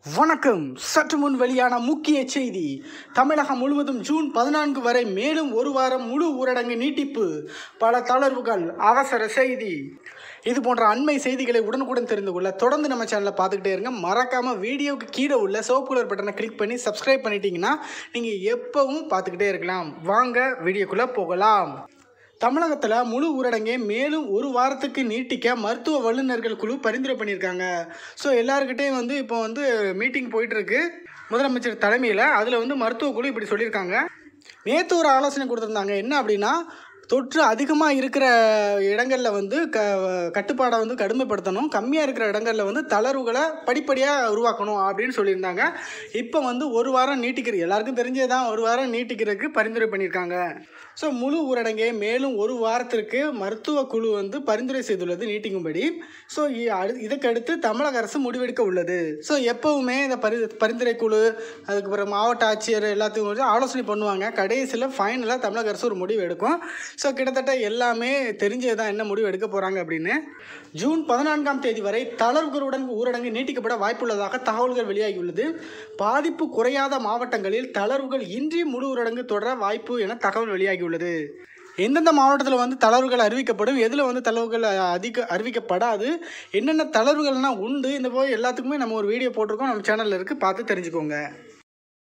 வணக்கம் சற்று முன் வெளியான முக்கிய செய்தி தமிழகம் முழுவதும் ஜூன் பதினான்கு வரை மேலும் ஒரு வாரம் முழு ஊரடங்கு நீட்டிப்பு பல தளர்வுகள் அவசர செய்தி இது போன்ற அண்மை செய்திகளை உடனுக்குடன் தெரிந்து கொள்ள தொடர்ந்து நம்ம சேனலை பார்த்துக்கிட்டே இருங்க மறக்காம வீடியோவுக்கு கீழே உள்ள சிவப்பு கலர் பட்டனை கிளிக் பண்ணி சப்ஸ்கிரைப் பண்ணிட்டீங்கன்னா நீங்கள் எப்பவும் பார்த்துக்கிட்டே இருக்கலாம் வாங்க வீடியோக்குள்ளே போகலாம் தமிழகத்தில் முழு ஊரடங்கை மேலும் ஒரு வாரத்துக்கு நீட்டிக்க மருத்துவ வல்லுநர்கள் குழு பரிந்துரை பண்ணியிருக்காங்க ஸோ எல்லாருக்கிட்டையும் வந்து இப்போ வந்து மீட்டிங் போயிட்டுருக்கு முதலமைச்சர் தலைமையில் அதில் வந்து மருத்துவ குழு இப்படி சொல்லியிருக்காங்க நேற்று ஒரு ஆலோசனை கொடுத்துருந்தாங்க என்ன அப்படின்னா தொற்று அதிகமாக இருக்கிற இடங்களில் வந்து க கட்டுப்பாடை வந்து கடுமைப்படுத்தணும் கம்மியாக இருக்கிற இடங்களில் வந்து தளர்வுகளை படிப்படியாக உருவாக்கணும் அப்படின்னு சொல்லியிருந்தாங்க இப்போ வந்து ஒரு வாரம் நீட்டிக்கிறது எல்லாருக்கும் தெரிஞ்சே தான் ஒரு வாரம் நீட்டிக்கிறதுக்கு பரிந்துரை பண்ணியிருக்காங்க ஸோ முழு ஊரடங்கை மேலும் ஒரு வாரத்திற்கு மருத்துவ குழு வந்து பரிந்துரை செய்துள்ளது நீட்டிக்கும்படி ஸோ இதற்கடுத்து தமிழக அரசு முடிவெடுக்க உள்ளது ஸோ எப்போவுமே இந்த பரி பரிந்துரை குழு அதுக்கப்புறம் மாவட்ட ஆட்சியர் எல்லாத்தையும் வந்து ஆலோசனை பண்ணுவாங்க கடைசியில் ஃபைனலாக தமிழக அரசு ஒரு முடிவு எடுக்கும் ஸோ கிட்டத்தட்ட எல்லாமே தெரிஞ்சே தான் என்ன முடிவு எடுக்க போகிறாங்க அப்படின்னு ஜூன் பதினான்காம் தேதி வரை தளர்வுகளுடன் ஊரடங்கு நீட்டிக்கப்பட வாய்ப்புள்ளதாக தகவல்கள் வெளியாகியுள்ளது பாதிப்பு குறையாத மாவட்டங்களில் தளர்வுகள் இன்றி முழு ஊரடங்கு தொடர வாய்ப்பு என தகவல் வெளியாகியுள்ளது எந்தெந்த மாவட்டத்தில் வந்து தளர்வுகள் அறிவிக்கப்படும் எதில் வந்து தளர்வுகள் அதிக அறிவிக்கப்படாது என்னென்ன தளர்வுகள்லாம் உண்டு இந்த போய் எல்லாத்துக்குமே நம்ம ஒரு வீடியோ போட்டிருக்கோம் நம்ம சேனலில் இருக்குது பார்த்து தெரிஞ்சுக்கோங்க